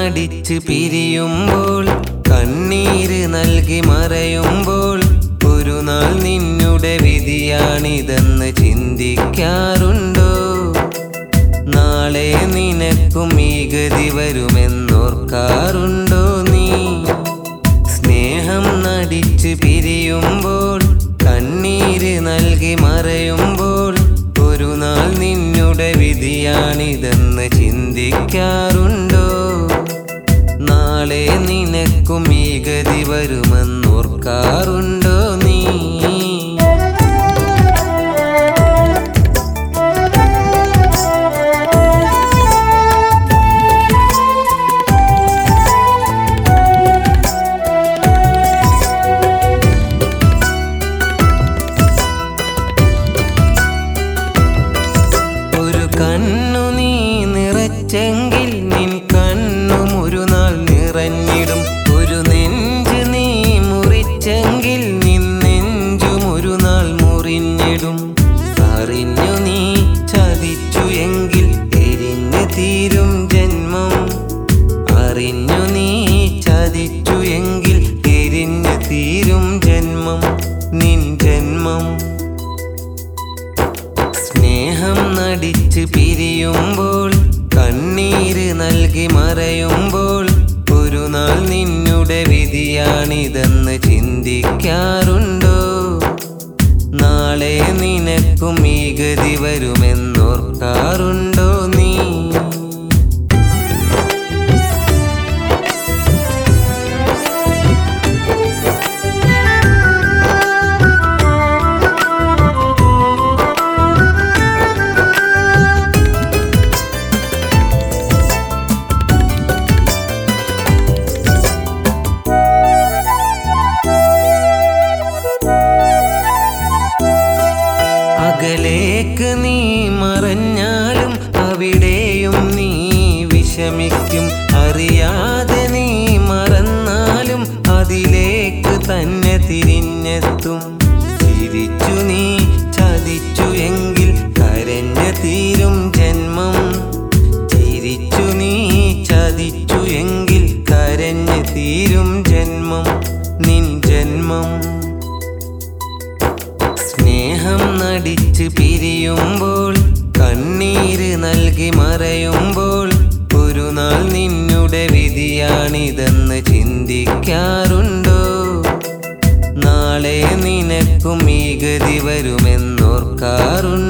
നടിച്ച് പിരിയുമ്പോൾ കണ്ണീര് നൽകി മറയുമ്പോൾ ഒരു നാൾ നിന്നുടെ വിധിയാണിതെന്ന് ചിന്തിക്കാറുണ്ടോ നാളെ നിനക്കും ഈ ഗതി വരുമെന്നോർക്കാറുണ്ടോ നീ സ്നേഹം നടിച്ച് പിരിയുമ്പോൾ കണ്ണീര് നൽകി മറയുമ്പോൾ ഒരു നാൾ നിന്നുടെ വിധിയാണിതെന്ന് ചിന്തിക്കാറുണ്ടോ നാളെ നിനക്കും ഈ ഗതി വരുമെന്നോർക്കാറുണ്ടോ നീ ഒരു കണ്ണു നീ നിറച്ചെങ്കിൽ നിൻ കണ്ണും ഒരു നാൾ നിറഞ്ഞിടും ഒരു നെഞ്ച് നീ മുറിച്ചെങ്കിൽ നിൻ നെഞ്ചും ഒരു നാൾ മുറിഞ്ഞിടും അറിഞ്ഞു നീ ചതിച്ചു എങ്കിൽ എരിഞ്ഞു തീരും ജന്മം അറിഞ്ഞു നീ ചതിച്ചു എങ്കിൽ എരിഞ്ഞു തീരും ജന്മം നിൻ ജന്മം സ്നേഹം നടിച്ച് പിരിയുമ്പോൾ കണ്ണീര് നൽകി മറയുമ്പോൾ ഒരു നാൾ നിന്നുടെ വിധിയാണിതെന്ന് ചിന്തിക്കാറുണ്ടോ നാളെ നിനക്കും ഈ ഗതി വരുമെന്നോർക്കാറുണ്ടോ നീ അകലേക്ക് നീ മറഞ്ഞാലും അവിടെയും നീ വിഷമിക്കും അറിയാതെ നീ മറന്നാലും അതിലേക്ക് തന്നെ തിരിഞ്ഞെത്തും ചിരിച്ചു നീ ചതിച്ചു എങ്കിൽ കരഞ്ഞു തീരും ജന്മം ചിരിച്ചു നീ ചതിച്ചു എങ്കിൽ കരഞ്ഞു തീരും ജന്മം നിൻ ജന്മം സ്നേഹം നടിച്ച് പിരിയുമ്പോൾ കണ്ണീര് നൽകി മറയുമ്പോൾ ഒരു നാൾ നിന്നുടെ വിധിയാണിതെന്ന് ചിന്തിക്കാറുണ്ടോ നാളെ നിനക്കും ഈ ഗതി വരുമെന്നോർക്കാറുണ്ടോ